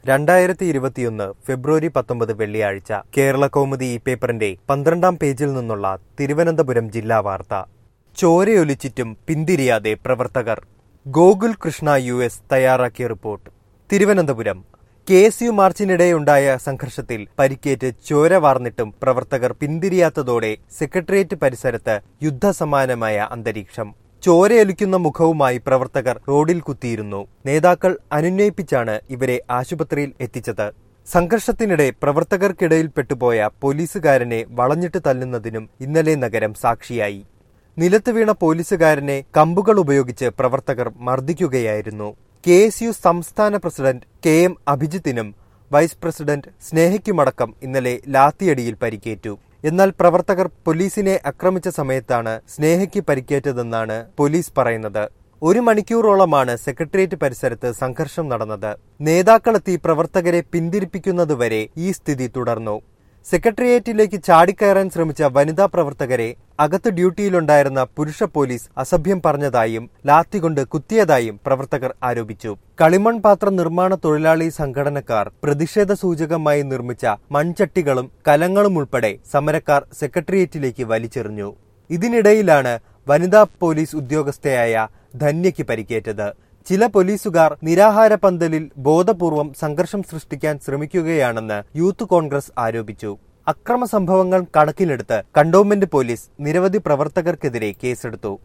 രണ്ടായിരത്തി ഇരുപത്തിയൊന്ന് ഫെബ്രുവരി പത്തൊമ്പത് വെള്ളിയാഴ്ച കേരള കൗമുദി ഈ പേപ്പറിന്റെ പന്ത്രണ്ടാം പേജിൽ നിന്നുള്ള തിരുവനന്തപുരം ജില്ലാ വാർത്ത ചോരയൊലിച്ചിട്ടും പിന്തിരിയാതെ പ്രവർത്തകർ ഗോകുൽ കൃഷ്ണ യു എസ് തയ്യാറാക്കിയ report Thiruvananthapuram K S U മാർച്ചിനിടെയുണ്ടായ സംഘർഷത്തിൽ പരിക്കേറ്റ് ചോര വാർന്നിട്ടും പ്രവർത്തകർ പിന്തിരിയാത്തതോടെ സെക്രട്ടേറിയറ്റ് പരിസരത്ത് യുദ്ധസമാനമായ അന്തരീക്ഷം ചോരയൊലിക്കുന്ന മുഖവുമായി പ്രവർത്തകർ റോഡിൽ കുത്തിയിരുന്നു നേതാക്കൾ അനുനയിപ്പിച്ചാണ് ഇവരെ ആശുപത്രിയിൽ എത്തിച്ചത് സംഘർഷത്തിനിടെ പ്രവർത്തകർക്കിടയിൽ പെട്ടുപോയ പോലീസുകാരനെ വളഞ്ഞിട്ട് തല്ലുന്നതിനും ഇന്നലെ നഗരം സാക്ഷിയായി നിലത്ത് വീണ പോലീസുകാരനെ കമ്പുകൾ ഉപയോഗിച്ച് പ്രവർത്തകർ മർദ്ദിക്കുകയായിരുന്നു കെ എസ് യു സംസ്ഥാന പ്രസിഡന്റ് കെ എം അഭിജിത്തിനും വൈസ് പ്രസിഡന്റ് സ്നേഹയ്ക്കുമടക്കം ഇന്നലെ ലാത്തിയടിയിൽ പരിക്കേറ്റു എന്നാൽ പ്രവർത്തകർ പോലീസിനെ ആക്രമിച്ച സമയത്താണ് സ്നേഹയ്ക്ക് പരിക്കേറ്റതെന്നാണ് പോലീസ് പറയുന്നത് ഒരു മണിക്കൂറോളമാണ് സെക്രട്ടേറിയറ്റ് പരിസരത്ത് സംഘർഷം നടന്നത് നേതാക്കളെത്തി പ്രവർത്തകരെ പിന്തിരിപ്പിക്കുന്നതുവരെ ഈ സ്ഥിതി തുടർന്നു സെക്രട്ടേറിയറ്റിലേക്ക് ചാടിക്കയറാൻ ശ്രമിച്ച വനിതാ പ്രവർത്തകരെ അകത്ത് ഡ്യൂട്ടിയിലുണ്ടായിരുന്ന പുരുഷ പോലീസ് അസഭ്യം പറഞ്ഞതായും ലാത്തികൊണ്ട് കുത്തിയതായും പ്രവർത്തകർ ആരോപിച്ചു കളിമൺ പാത്ര നിർമ്മാണ തൊഴിലാളി സംഘടനക്കാർ പ്രതിഷേധ സൂചകമായി നിർമ്മിച്ച മൺചട്ടികളും കലങ്ങളും ഉൾപ്പെടെ സമരക്കാർ സെക്രട്ടേറിയറ്റിലേക്ക് വലിച്ചെറിഞ്ഞു ഇതിനിടയിലാണ് വനിതാ പോലീസ് ഉദ്യോഗസ്ഥയായ ധന്യയ്ക്ക് പരിക്കേറ്റത് ചില പോലീസുകാർ നിരാഹാര പന്തലിൽ ബോധപൂർവം സംഘർഷം സൃഷ്ടിക്കാൻ ശ്രമിക്കുകയാണെന്ന് യൂത്ത് കോൺഗ്രസ് ആരോപിച്ചു അക്രമ സംഭവങ്ങൾ കണക്കിലെടുത്ത് കണ്ടോൺമെന്റ് പോലീസ് നിരവധി പ്രവർത്തകർക്കെതിരെ കേസെടുത്തു